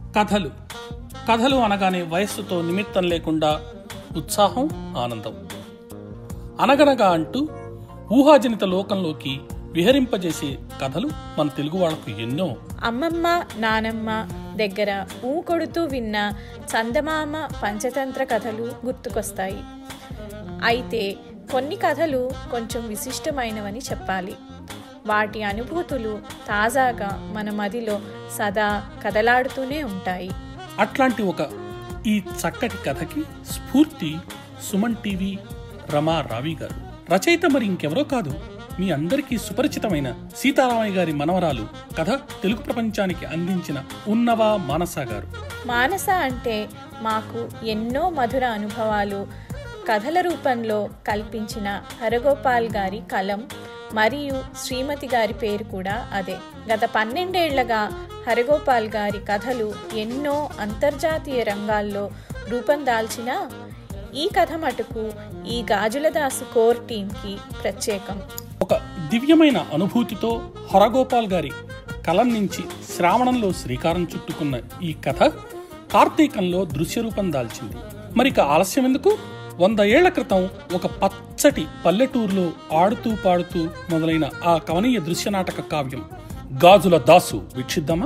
కథలు కథలు అనగానే వయస్సుతో నిమిత్తం లేకుండా ఉత్సాహం ఆనందం అనగనగా అంటూ ఊహాజనిత లోకంలోకి విహరింపజేసే కథలు మన తెలుగు వాళ్లకు ఎన్నో అమ్మమ్మ నానమ్మ దగ్గర ఊ కొడుతూ విన్న చందమామ పంచతంత్ర కథలు గుర్తుకొస్తాయి అయితే కొన్ని కథలు కొంచెం విశిష్టమైనవని చెప్పాలి వాటి అనుభూతులు తాజాగా మన మదిలో సదా కదలాడుతూనే ఉంటాయి అట్లాంటి ఒక ఈ చక్కటి కథకి స్ఫూర్తి సుమన్ టీవీ రమా రావి గారు రచయిత మరి ఇంకెవరో కాదు మీ అందరికీ సుపరిచితమైన సీతారామయ్య గారి మనవరాలు కథ తెలుగు ప్రపంచానికి అందించిన ఉన్నవా మానస గారు మానస అంటే మాకు ఎన్నో మధుర అనుభవాలు కథల రూపంలో కల్పించిన హరగోపాల్ గారి కలం మరియు శ్రీమతి గారి పేరు కూడా అదే గత పన్నెండేళ్లగా హరగోపాల్ గారి కథలు ఎన్నో అంతర్జాతీయ రంగాల్లో రూపం దాల్చిన ఈ కథ మటుకు ఈ గాజులదాసు కోర్ టీంకి ప్రత్యేకం ఒక దివ్యమైన అనుభూతితో హరగోపాల్ గారి కలం నుంచి శ్రావణంలో శ్రీకారం చుట్టుకున్న ఈ కథ కార్తీకంలో దృశ్య రూపం దాల్చింది మరిక ఆలస్యం ఎందుకు వంద ఏళ్ల క్రితం ఒక పచ్చటి పల్లెటూరులో ఆడుతూ పాడుతూ మొదలైన ఆ కవనీయ దృశ్య నాటక కావ్యం గాజుల దాసు వీక్షిద్దామా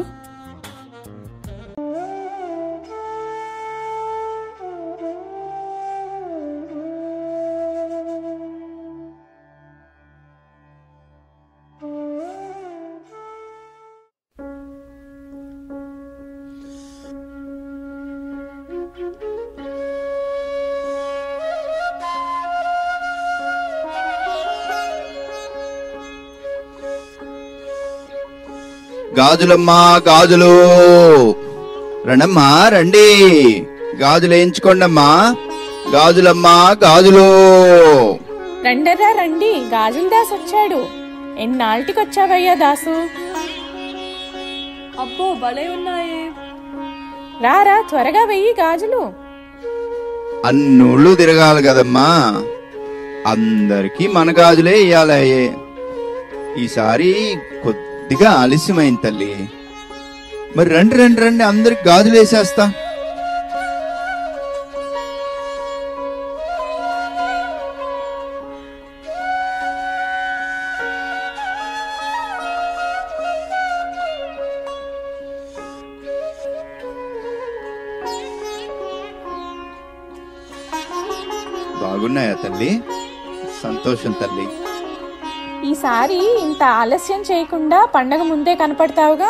గాజులమ్మా గాజులు రండమ్మా రండి గాజులు వేయించుకోండమ్మా గాజులమ్మా గాజులు రండరా రండి గాజుల దాస్ వచ్చాడు ఎన్నాళ్ళటికొచ్చావయ్యా దాసు అబ్బో భలే ఉన్నాయే రారా త్వరగా వెయ్యి గాజులు అన్నోళ్ళు తిరగాలి కదమ్మా అందరికీ మన గాజులే ఇయ్యాలయ్యే ఈసారి కొద్దిగా ఆలస్యమైంది తల్లి మరి రండి రండి రండి అందరికి గాజులు వేసేస్తా బాగున్నాయా తల్లి సంతోషం తల్లి ఈసారి ఇంత ఆలస్యం చేయకుండా పండగ ముందే కనపడతావుగా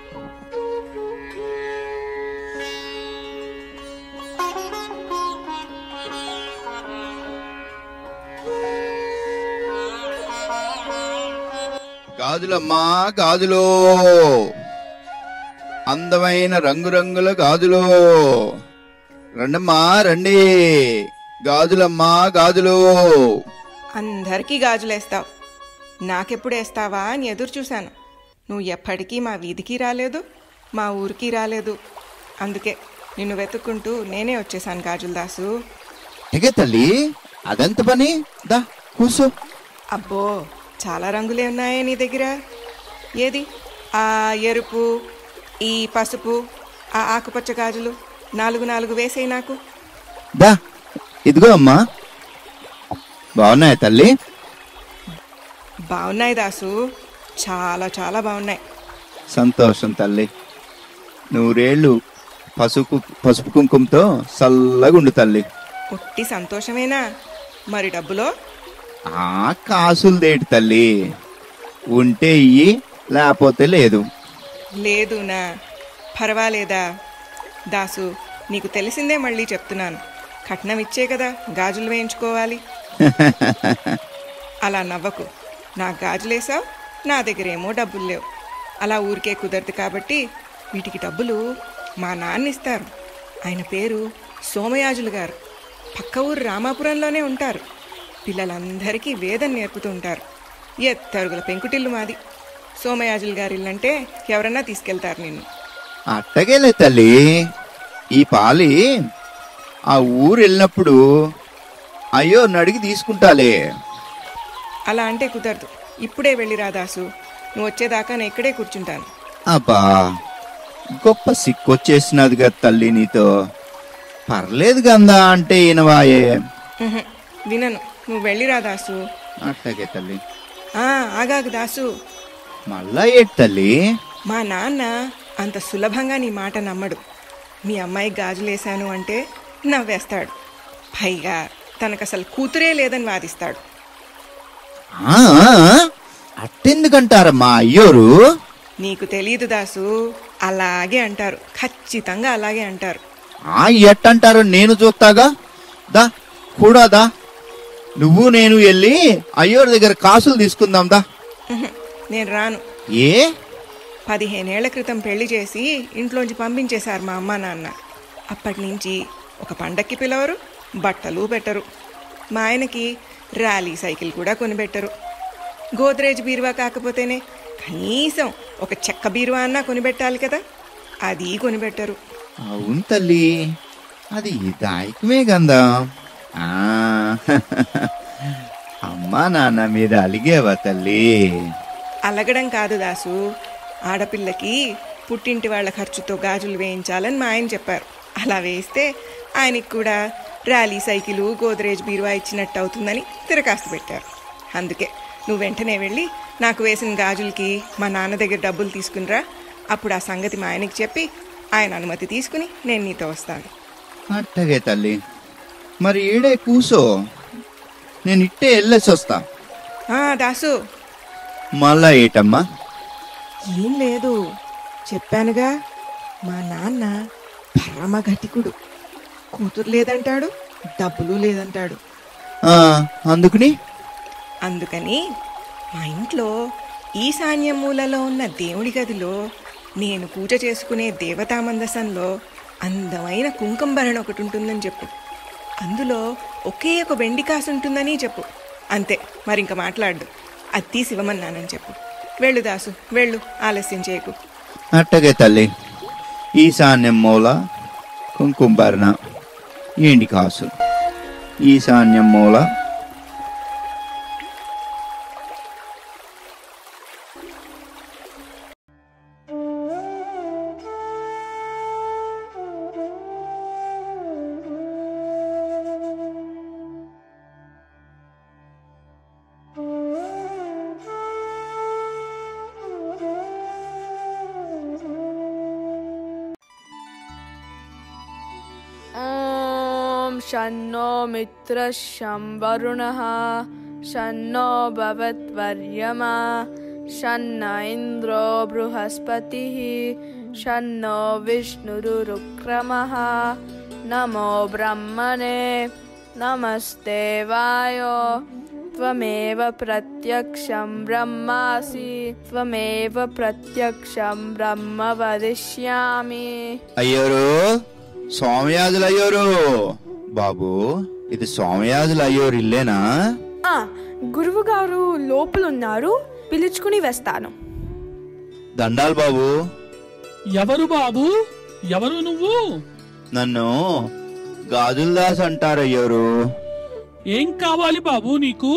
గాజులమ్మా గాజులు అందమైన రంగురంగుల గాజులు రండమ్మా రండి గాజులమ్మా గాజులు అందరికీ గాజులేస్తావు నాకెప్పుడు వేస్తావా అని ఎదురు చూశాను నువ్వు ఎప్పటికీ మా వీధికి రాలేదు మా ఊరికి రాలేదు అందుకే నిన్ను వెతుక్కుంటూ నేనే వచ్చేసాను గాజుల దాసు ఎగే తల్లి అదెంత పని దా కూసో అబ్బో చాలా రంగులే ఉన్నాయే నీ దగ్గర ఏది ఆ ఎరుపు ఈ పసుపు ఆ ఆకుపచ్చ గాజులు నాలుగు నాలుగు వేసేయి నాకు దా ఇదిగో అమ్మా బాగున్నాయా తల్లి బాగున్నాయి దాసు చాలా చాలా బాగున్నాయి సంతోషం తల్లి నూరేళ్ళు పసుపు పసుపు కుంకుమతో చల్లగుండు తల్లి ఒట్టి సంతోషమేనా మరి డబ్బులో ఆ కాసులు దేటి తల్లి ఉంటే ఇయ్యి లేకపోతే లేదు లేదునా పర్వాలేదా దాసు నీకు తెలిసిందే మళ్ళీ చెప్తున్నాను కట్నం ఇచ్చే కదా గాజులు వేయించుకోవాలి అలా నవ్వకు నా గాజులేసావు నా దగ్గరేమో డబ్బులు లేవు అలా ఊరికే కుదరదు కాబట్టి వీటికి డబ్బులు మా నాన్న ఇస్తారు ఆయన పేరు సోమయాజులు గారు పక్క ఊరు రామాపురంలోనే ఉంటారు పిల్లలందరికీ వేదం నేర్పుతూ ఉంటారు ఎత్తరుగుల పెంకుటిల్లు మాది సోమయాజులు గారి ఇల్లంటే ఎవరన్నా తీసుకెళ్తారు నిన్ను అట్టగేలే తల్లి ఈ పాలి ఆ ఊరు వెళ్ళినప్పుడు అయ్యో నడిగి తీసుకుంటాలే అలా అంటే కుదరదు ఇప్పుడే వెళ్ళిరా దాసు నువ్వు వచ్చేదాకా నేను ఇక్కడే కూర్చుంటాను అబ్బా గొప్ప సిక్కొచ్చేసినది కదా తల్లి నీతో పర్లేదు గందా అంటే ఈనవాయే ఉహుం, వినను నువ్వు వెళ్ళిరా దాసు అట్టగే తల్లి ఆ, ఆగాగు దాసు మళ్ళా ఏటి తల్లి మా నాన్న అంత సులభంగా నీ మాట నమ్మడు మీ అమ్మాయి గాజులేశాను అంటే నవ్వేస్తాడు పైగా తనకు అసలు కూతురే లేదని వాదిస్తాడు ఆ, అట్టెందుకంటారమ్మా అయ్యోరు నీకు తెలియదు దాసు అలాగే అంటారు ఖచ్చితంగా అలాగే అంటారు ఆ ఎట్టంటారో నేను చూస్తాగా దా కూడా దా నువ్వు నేను వెళ్ళి అయ్యోరు దగ్గర కాసులు తీసుకుందాం దా ఉహుం, నేను రాను ఏ పదిహేనేళ్ల క్రితం పెళ్లి చేసి ఇంట్లోంచి పంపించేశారు మా అమ్మ నాన్న అప్పటి నుంచి ఒక పండక్కి పిలవరు బట్టలు పెట్టరు మా ఆయనకి ర్యాలీ సైకిల్ కూడా కొనిపెట్టరు గోద్రేజ్ బీరువా కాకపోతేనే కనీసం ఒక చెక్క బీరువా అన్నా కొనిపెట్టాలి కదా అది కొనిపెట్టరు అవును తల్లి అది దాయకమే గందా ఆ, అమ్మా నాన్న మీద అలిగేవా తల్లి అలగడం కాదు దాసు ఆడపిల్లకి పుట్టింటి వాళ్ళ ఖర్చుతో గాజులు వేయించాలని మా ఆయన చెప్పారు అలా వేస్తే ఆయనకి కూడా ర్యాలీ సైకిలు గోద్రేజ్ బీరువా ఇచ్చినట్టు అవుతుందని తిరకాస్తు పెట్టారు అందుకే నువ్వు వెంటనే వెళ్ళి నాకు వేసిన గాజులకి మా నాన్న దగ్గర డబ్బులు తీసుకునిరా అప్పుడు ఆ సంగతి మా ఆయనకి చెప్పి ఆయన అనుమతి తీసుకుని నేను నీతో వస్తాను అట్టగే తల్లి మరి ఈడే కూసో నేను ఇట్టే వెళ్ళేసి వస్తా ఆ, దాసు మళ్ళా ఏటమ్మా ఏం లేదు చెప్పానుగా మా నాన్న పరమ ఘటికుడు కూతురు లేదంటాడు డబ్బులు లేదంటాడు ఆ, అందుకుని అందుకని మా ఇంట్లో ఈశాన్య మూలలో ఉన్న దేవుడి గదిలో నేను పూజ చేసుకునే దేవతా మందసంలో అందమైన కుంకుమభరణ ఒకటి ఉంటుందని చెప్పు అందులో ఒకే ఒక వెండి కాసు ఉంటుందని చెప్పు అంతే మరి ఇంకా మాట్లాడు అది తీసి ఇవ్వమన్నానని చెప్పు వెళ్ళు దాసు వెళ్ళు ఆలస్యం చేయకు అట్టగే తల్లి ఈశాన్యం మూల కుంకుమభరణ ఏంటి కాసు ఈశాన్యం మూల ॐ शन्नो मित्रः शं वरुणः शन्नो भवद्वर्यमा शन्न इन्द्रो बृहस्पतिः शन्नो विष्णुरुरुक्रमः नमो ब्रह्मणे नमस्ते वायो त्वमेव प्रत्यक्षं ब्रह्मासि त्वमेव प्रत्यक्षं ब्रह्म वदिष्यामि అయ్యోరు సోమయాజులు అయ్యోరు బాబు ఇది సోమయాజులు అయ్యోరు ఇల్లేనా ఆ, గురువు గారు లోపలున్నారు పిలుచుకుని వస్తాను దండాలు బాబు ఎవరు బాబు ఎవరు నువ్వు నన్ను గాజుల్దాస్ అంటారు అయ్యోరు ఏం కావాలి బాబు నీకు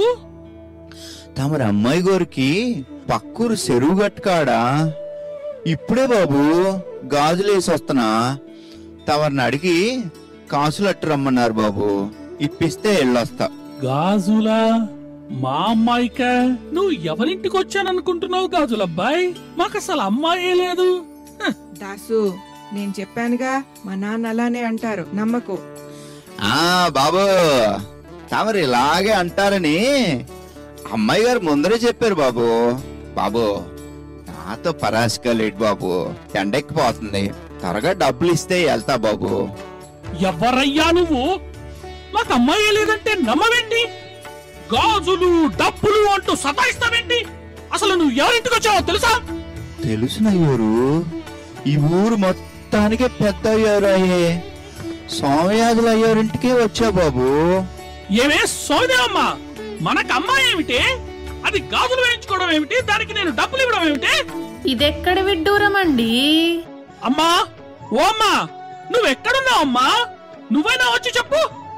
తమరి అమ్మాయి గోరికి పక్కూరు చెరువు గట్టుకాడా ఇప్పుడే బాబు గాజులేసి వస్తున్నా తమరిని అడిగి కాసులు అట్టు రమ్మన్నారు బాబు ఇప్పిస్తే వెళ్ళొస్తా గాజులా మా అమ్మాయిక నువ్వు ఎవరింటికి వచ్చాననుకుంటున్నావు గాజులబ్బాయి మాకు అసలు అమ్మాయే లేదు హ, దాసు నేను చెప్పానుగా మా నాన్న అలానే అంటారు నమ్మకు ఆ బాబు తమరు ఇలాగే అంటారని అమ్మాయి గారు ముందరే చెప్పారు బాబు బాబు నాతో పరాసిక లేట్ బాబు ఎండెక్కిపోతుంది త్వరగా డబ్బులు ఇస్తే వెళ్తా బాబు ఎవరయ్యా నువ్వు మాకు అమ్మాయే లేదంటే నమ్మవేంటి గాజులు డబ్బులు అంటూ సతాయిస్తావేంటి అసలు నువ్వు ఎవరింటికి వచ్చావో తెలుసా తెలుసునయ్యూరు ఈ ఊరు మొత్తానికే పెద్ద అయ్యారు అయ్యే సోమయాజులు అయ్యారింటికే వచ్చా బాబు ఏమే సోదేవమ్మా మనకు అమ్మాయి ఏమిటి అది గాజులు వేయించుకోవడం ఏమిటి దానికి నేను డబ్బులు ఇవ్వడం ఏమిటి ఇదెక్కడ విడ్డూరం అండి అమ్మా ఓ అమ్మా నువ్వెక్కడున్నావు అమ్మా నువ్వైనా వచ్చి చెప్పు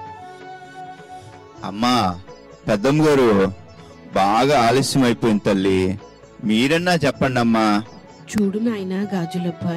అమ్మా పెద్దమ్మ గారు బాగా ఆలస్యం అయిపోయింది తల్లి మీరన్నా చెప్పండి అమ్మా చూడు నాయనా గాజులబ్బాయి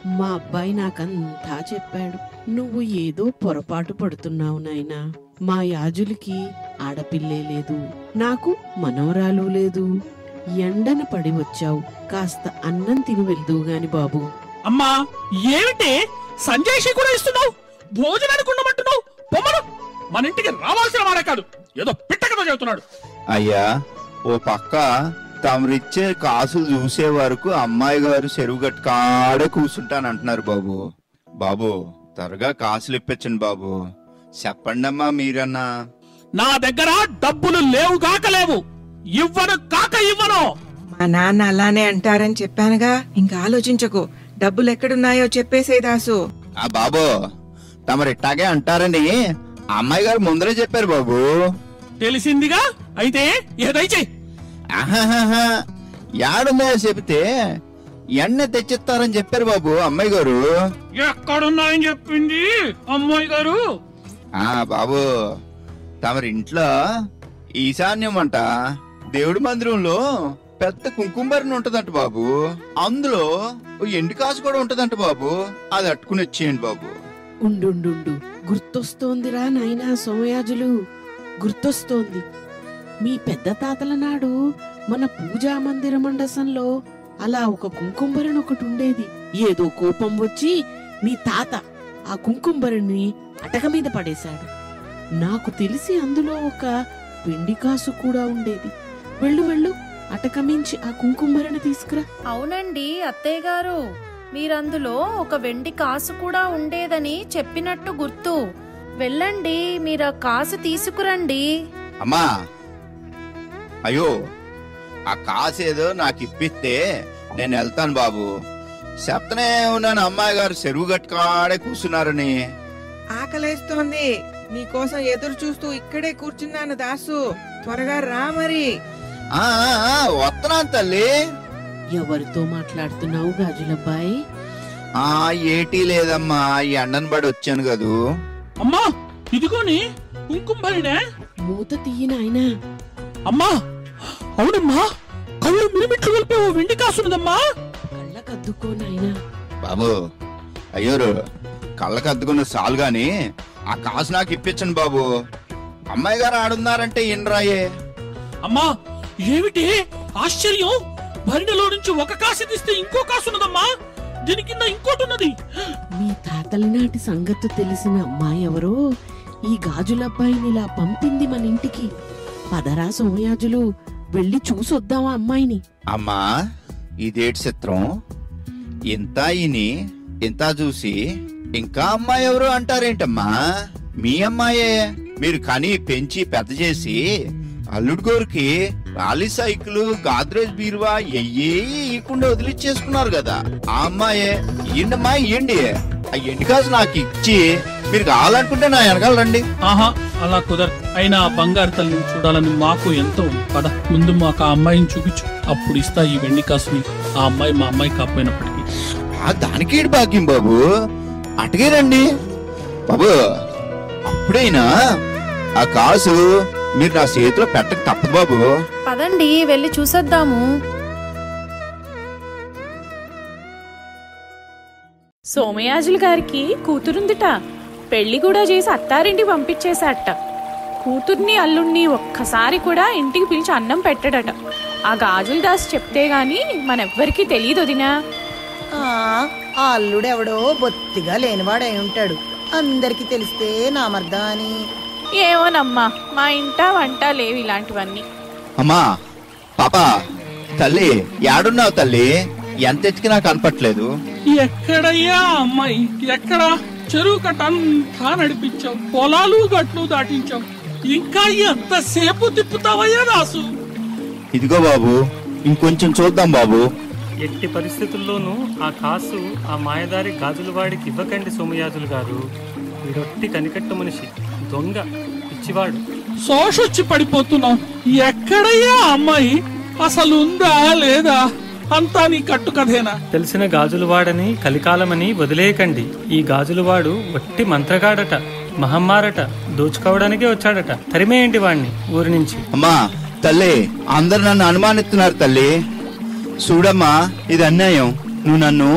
మా అబ్బాయి నాకంతా చెప్పాడు నువ్వు ఏదో పొరపాటు పడుతున్నావు నాయనా మా యాజులకి ఆడపిల్లే లేదు నాకు మనవరాలు లేదు ఎండన పడి వచ్చావు కాస్త అన్నం తిని వెళ్దువు గాని బాబు అమ్మా ఏమిటి సంజయ్ కూడా ఇస్తున్నావు భోజనానికి ఉండమంటున్నావు పొమ్మను మన ఇంటికి రావాల్సిన వాడే కాదు ఏదో పిట్ట కథ చెబుతున్నాడు అయ్యా ఓ పక్క తమరిచ్చే కాసులు చూసే వరకు అమ్మాయి గారు చెరువు గట్టు కాడే కూర్చుంటానంటున్నారు బాబు బాబు త్వరగా కాసులు ఇప్పించండి బాబు చెప్పండమ్మా మీరన్నా నా దగ్గర డబ్బులు లేవు కాక లేవు ఇవ్వను కాక ఇవ్వను మా నాన్న అలానే అంటారని చెప్పానుగా ఇంకా ఆలోచించకు డబ్బులు ఎక్కడున్నాయో చెప్పేసే దాసు ఆ బాబు తమరు ఇట్టాగే అంటారని అమ్మాయి గారు ముందరే చెప్పారు బాబు తెలిసిందిగా అయితే ఏదైతే ఆహాహాహా యాడున్నాయో చెబితే ఎన్న తెచ్చిస్తారని చెప్పారు బాబు అమ్మాయి గారు ఎక్కడున్నాయని చెప్పింది అమ్మాయి గారు ఆ బాబు తమరి ఇంట్లో ఈశాన్యం అంట దేవుడి మందిరంలో పెద్ద కుంకుమరిని ఉంటదంట బాబు అందులో ఓ ఎండు కాసు కూడా ఉంటదంట బాబు అది అట్టుకుని వచ్చేయండి బాబు ఉండుండు గుర్తొస్తోందిరా నాయనా సోమయాజులు గుర్తొస్తోంది మీ పెద్ద తాతల నాడు మన పూజా మందిర మండసంలో అలా ఒక కుంకుంబరణ ఒకటి ఉండేది ఏదో కోపం వచ్చి మీ తాత ఆ కుంకుంబరిని అటక మీద పడేశాడు నాకు తెలిసి అందులో ఒక వెండి కాసు కూడా ఉండేది వెళ్ళు వెళ్ళు అటక మించి ఆ కుంకుంబరణ తీసుకురా అవునండి అత్తయ్య గారు మీరందులో ఒక వెండి కాసు కూడా ఉండేదని చెప్పినట్టు గుర్తు వెళ్ళండి మీరు ఆ కాసు తీసుకురండి అమ్మా అయ్యో ఆ కాసు ఏదో నాకు ఇప్పిస్తే నేను వెళ్తాను బాబు చెప్తనే ఉన్నాను అమ్మాయి గారు చెరువు గట్టుకాడే కూర్చున్నారని ఆకలేస్తోంది నీకోసం ఎదురు చూస్తూ ఇక్కడే కూర్చున్నాను దాసు త్వరగా రా మరి ఆ ఆ, ఆ, వస్తున్నాను తల్లి ఎవరితో మాట్లాడుతున్నావు గాజులబ్బాయి ఆ ఏటీ లేదమ్మా ఈ ఎండను పడి వచ్చాను కదూ అమ్మా ఇదిగోని కుంకుమరినే మూత తీయి నాయనా అమ్మా అవునమ్మా కళ్ళు మిరిమిట్లు కలిపే ఓ వెండి కాసున్నదమ్మా కళ్ళకద్దుకో నాయనా బాబు అయ్యోరు కళ్ళకు అద్దుకున్న సాలు గాని ఆ కాసు నాకు ఇప్పించండి బాబు అమ్మాయి గారు ఆడున్నారంటే ఇన్రాయే అమ్మా ఏమిటి ఆశ్చర్యం భరిణలో నుంచి ఒక కాసు తీస్తే ఇంకో కాసు ఉన్నదమ్మా దీని కింద ఇంకోటి ఉన్నది మీ తాతల నాటి సంగతి తెలిసిన అమ్మాయి ఎవరో ఈ గాజులబ్బాయిని ఇలా పంపింది మన ఇంటికి పదరా సోమయాజులు వెళ్ళి చూసొద్దామా అమ్మాయిని అమ్మా ఇదేటి చిత్రం ఇంత ఇని ఇంత చూసి ఇంకా అమ్మాయి ఎవరు అంటారేంటమ్మా మీ అమ్మాయే మీరు కని పెంచి పెద్ద చేసి అల్లుడు గోరికి రాలీ సైకిల్ గాద్రేజ్ బీరువా ఎయ్యి ఇయకుండా వదిలిచ్చేసుకున్నారు కదా ఆ అమ్మాయే ఇయ్యండమ్మా ఇయ్యండి ఆ ఎండి కాసు నాకు ఇచ్చి మీరు కావాలనుకుంటే నా వెనకాల రండి ఆహా అలా కుదర అయినా ఆ బంగారు తల్లిని చూడాలని మాకు ఎంతో ఉంది. పద ముందు మాకు ఆ అమ్మాయిని చూపించు అప్పుడు ఇస్తా ఈ వెండి కాసుని ఆ అమ్మాయి మా అమ్మాయి కాకపోయినప్పటికీ ఆ దానికేడు భాగ్యం బాబు అటుగే రండి బాబు అప్పుడైనా ఆ కాసు మీరు నా చేతిలో పెట్టక తప్పదు బాబు పదండి వెళ్ళి చూసొద్దాము సోమయాజులు గారికి కూతురుందిట పెళ్లి కూడా చేసి అత్తారింటికి పంపించేశాట కూతుర్ని అల్లుణ్ణి ఒక్కసారి కూడా ఇంటికి పిలిచి అన్నం పెట్టడట ఆ గాజుల దాస్ చెప్తే గాని మనెవ్వరికీ తెలియదు వదినా ఆ ఆ అల్లుడెవడో బొత్తిగా లేనివాడై ఉంటాడు అందరికి తెలిస్తే నా మర్దా అని ఏమోనమ్మా మా ఇంట వంట లేవు ఇలాంటివన్నీ అమ్మా పాప తల్లి యాడున్నావు తల్లి ఎంత ఎత్తికి నాకు కనపట్లేదు ఎక్కడయ్యా అమ్మాయి ఎక్కడ చెరువు కట్ట అంతా నడిపించావు పొలాలు గట్లు దాటించావు ఇంకా ఎంతసేపు తిప్పుతావయ్యా దాసు ఇదిగో బాబు ఇంకొంచెం చూద్దాం బాబు ఎట్టి పరిస్థితుల్లోనూ ఆ కాసు ఆ మాయదారి గాజులవాడికి ఇవ్వకండి సోమయాజులు గారు వీడొట్టి కనికట్టు మనిషి దొంగ పిచ్చివాడు శోషొచ్చి పడిపోతున్నావు ఎక్కడయ్యా అమ్మాయి అసలు ఉందా లేదా అంతా నీ కట్టు కథేనా తెలిసిన గాజులవాడని కలికాలమని వదిలేయకండి ఈ గాజులవాడు వట్టి మంత్రగాడట మహమ్మారట దోచుకోవడానికే వచ్చాడట తరిమేయండి వాణ్ణి ఊరి నుంచి అమ్మా తల్లి అందరు నన్ను అనుమానిస్తున్నారు తల్లి చూడమ్మా ఇది అన్యాయం నువ్వు నన్ను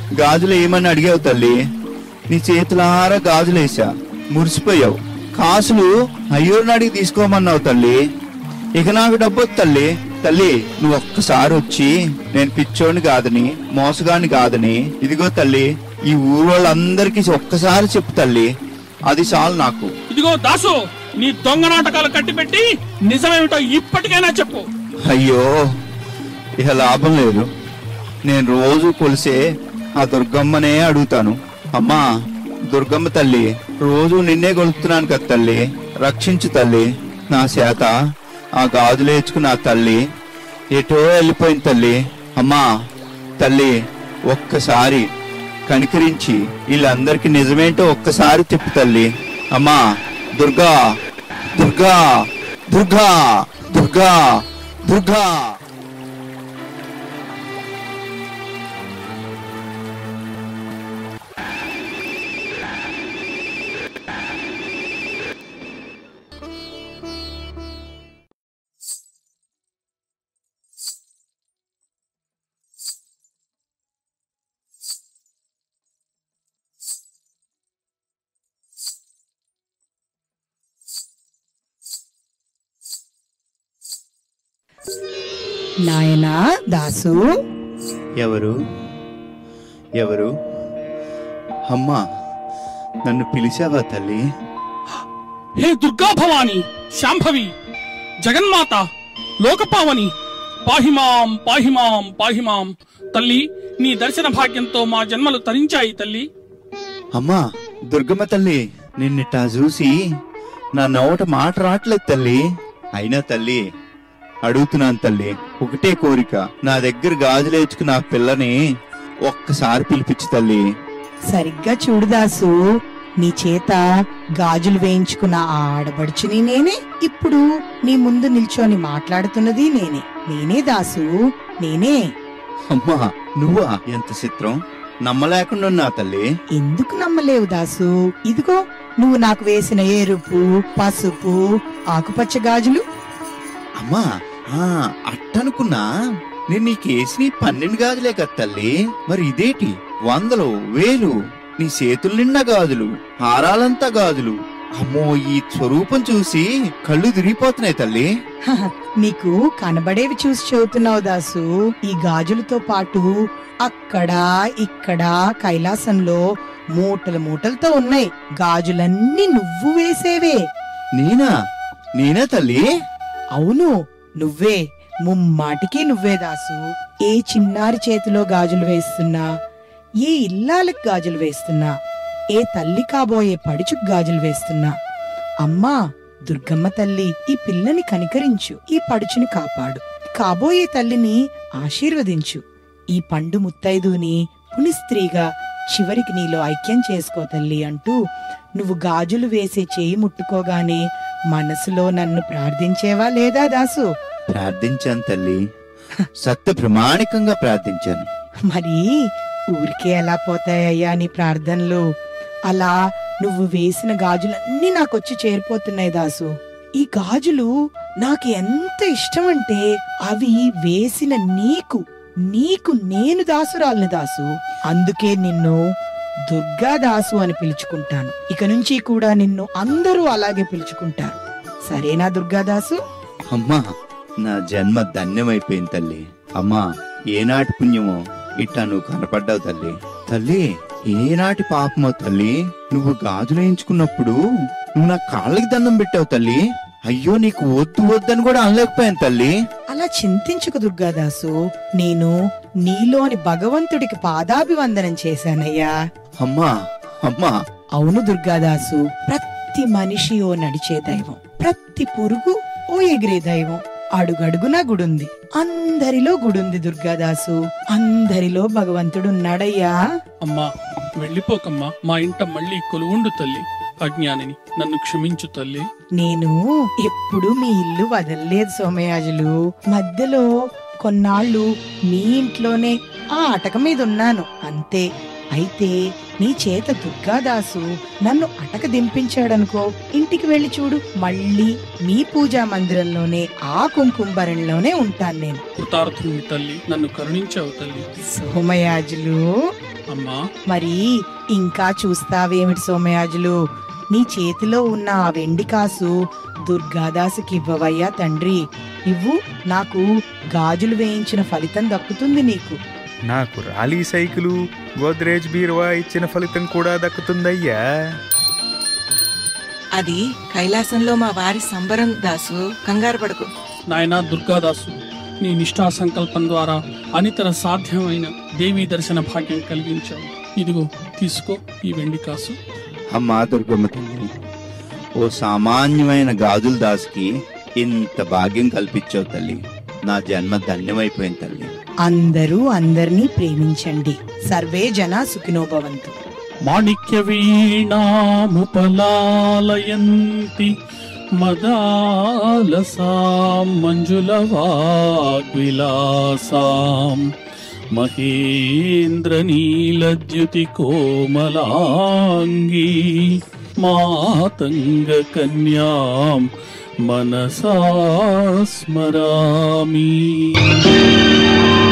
గాజులు ఏమని అడిగావు తల్లి నీ చేతులారా గాజులేసా మురిసిపోయావు కాసులు అయ్యూరిని అడిగి తీసుకోమన్నావు తల్లి ఇక నాకు డబ్బు వద్దు తల్లి తల్లి నువ్వు ఒక్కసారి వచ్చి నేను పిచ్చోని కాదని మోసగాని కాదని ఇదిగో తల్లి ఈ ఊరు వాళ్ళందరికీ ఒక్కసారి చెప్పు తల్లి అది చాలు నాకు ఇదిగో దాసు నీ దొంగ నాటకాలు కట్టిపెట్టి నిజమేమిటో ఇప్పటికైనా చెప్పు అయ్యో ఇక లాభం లేదు నేను రోజు కొలిసే ఆ దుర్గమ్మనే అడుగుతాను అమ్మా దుర్గమ్మ తల్లి రోజు నిన్నే కొలుస్తున్నాను కదా తల్లి రక్షించు తల్లి నా చేత ఆ గాజులు వేసుకున్న ఆ తల్లి ఎటో వెళ్ళిపోయింది తల్లి అమ్మా తల్లి ఒక్కసారి కనికరించి వీళ్ళందరికీ నిజమేంటో ఒక్కసారి చెప్పు తల్లి అమ్మా దుర్గా దుర్గా దుర్గా దుర్గా దుర్గా నాయనా దాసు ఎవరు ఎవరు అమ్మా నన్ను పిలిచావా తల్లి హే దుర్గా భవాని శాంభవి జగన్మాత లోకపావని పాహిమాం పాహిమాం పాహిమాం తల్లి నీ దర్శన భాగ్యంతో మా జన్మలు తరించాయి తల్లి అమ్మా దుర్గమ్మ తల్లి నిన్నిట్టా చూసి నా నోట మాట రావట్లేదు తల్లి అయినా తల్లి అడుగుతున్నాను తల్లి ఒకటే కోరిక నా దగ్గర గాజులేచుకున్న ఆ పిల్లని ఒక్కసారి పిలిపించు తల్లి సరిగ్గా చూడు దాసు నీ చేత గాజులు వేయించుకున్న ఆ ఆడబడుచుని నేనే ఇప్పుడు నీ ముందు నిల్చొని మాట్లాడుతున్నది నేనే నేనే దాసు నేనే అమ్మా నువ్వా ఎంత చిత్రం నమ్మలేకుండా ఉన్నా తల్లి ఎందుకు నమ్మలేవు దాసు ఇదిగో నువ్వు నాకు వేసిన ఎరుపు పసుపు ఆకుపచ్చ గాజులు అమ్మా ఆ అట్టనుకున్నా నేను నీకేసి పన్నెండు గాజులే కదా తల్లి మరి ఇదేటి వందలు వేలు నీ చేతుల నిండా గాజులు హారాలంతా గాజులు అమ్మో ఈ స్వరూపం చూసి కళ్ళు తిరిగిపోతున్నాయి తల్లి హహ, నీకు కనబడేవి చూసి చెబుతున్నావు దాసు ఈ గాజులతో పాటు అక్కడ ఇక్కడ కైలాసంలో మూటలు మూటలతో ఉన్నాయి గాజులన్నీ నువ్వు వేసేవే నేనా నేనా తల్లి అవును నువ్వే ముమ్మాటికి నువ్వే దాసు ఏ చిన్నారి చేతిలో గాజులు వేస్తున్నా ఏ ఇల్లాలకు గాజులు వేస్తున్నా ఏ తల్లి కాబోయే పడుచుకు గాజులు వేస్తున్నా అమ్మా దుర్గమ్మ తల్లి ఈ పిల్లని కనికరించు ఈ పడుచుని కాపాడు కాబోయే తల్లిని ఆశీర్వదించు ఈ పండు ముత్తైదుని పునిస్త్రీగా చివరికి నీలో ఐక్యం చేసుకో తల్లి అంటూ నువ్వు గాజులు వేసే చేయి ముట్టుకోగానే మనసులో నన్ను ప్రార్థించేవా లేదా దాసు ప్రార్థించాను తల్లి సత్య ప్రమాణికంగా ప్రార్థించాను మరి ఊరికే ఎలా పోతాయ్యా నీ ప్రార్థనలు అలా నువ్వు వేసిన గాజులన్నీ నాకొచ్చి చేరిపోతున్నాయి దాసు ఈ గాజులు నాకు ఎంత ఇష్టం అంటే అవి వేసిన నీకు నీకు నేను దాసురాలిని దాసు అందుకే నిన్ను దుర్గా దాసు అని పిలుచుకుంటాను ఇక నుంచి కూడా నిన్ను అందరూ అలాగే పిలుచుకుంటారు సరేనా దుర్గాదాసు అమ్మా నా జన్మ ధన్యమైపోయింది తల్లి అమ్మా ఏనాటి పుణ్యమో ఇట్టా నువ్వు కనపడ్డావు తల్లి తల్లి ఏనాటి పాపమో తల్లి నువ్వు గాజులు వేయించుకున్నప్పుడు నువ్వు నా కాళ్ళకి దండం పెట్టావు తల్లి అయ్యో నీకు వద్దు వద్దని కూడా అనలేకపోయాను తల్లి అలా చింతించుకు దుర్గాదాసు నేను నీలోని భగవంతుడికి పాదాభివందనం చేశానయ్యా అమ్మా అమ్మా అవును దుర్గాదాసు ప్రతి మనిషి ఓ నడిచే దైవం ప్రతి పురుగు ఓ ఎగిరే దైవం అడుగడుగునా గుడుంది అందరిలో గుడుంది దుర్గాదాసు అందరిలో భగవంతుడున్నాడయ్యా అమ్మా వెళ్ళిపోకమ్మా మా ఇంట మళ్ళీ కొలువుండు తల్లి అజ్ఞానిని నన్ను క్షమించు తల్లి నేను ఎప్పుడు మీ ఇల్లు వదలలేదు సోమయాజులు మధ్యలో కొన్నాళ్ళు మీ ఇంట్లోనే ఆ అటక మీద ఉన్నాను అంతే అయితే నీ చేత దుర్గాదాసు నన్ను అటక దింపించాడనుకో ఇంటికి వెళ్ళి చూడు మళ్ళీ మీ పూజా మందిరంలోనే ఆ కుంకుంబరంలోనే ఉంటాను నేను కృతార్థుని తల్లి నన్ను కరుణించావు తల్లి సోమయాజులు అమ్మా మరి ఇంకా చూస్తావేమిటి సోమయాజులు నీ చేతిలో ఉన్న ఆ వెండి కాసు దుర్గాదాసుకి ఇవ్వవయ్యా తండ్రి ఇవ్వు నాకు గాజులు వేయించిన ఫలితం దక్కుతుంది నీకు నాకు రాలీ సైకిలు గోద్రేజ్ బీరువా ఇచ్చిన ఫలితం కూడా దక్కుతుందయ్యా అది కైలాసంలో మా వారి సంబరం దాసు కంగారు పడకు నాయనా దుర్గాదాసు నీ నిష్ఠా సంకల్పం ద్వారా అనితర సాధ్యమైన దేవీ దర్శన భాగ్యం కలిగించావు ఇదిగో తీసుకో ఈ వెండి కాసు అమ్మా దుర్గమ్మ తల్లి ఓ సామాన్యమైన గాజుల దాస్కి ఇంత భాగ్యం కల్పించావు తల్లి నా జన్మ ధన్యమైపోయింది తల్లి అందరూ అందరినీ ప్రేమించండి సర్వే జన సుఖినోభవంతు మాణిక్య వీణాముపలాలయంతి మదాలసాం మంజుల వాగ్విలాసాం మహేంద్ర నీలద్యుతి కోమలాంగీ మాతంగ కన్యాం మనసా స్మరామి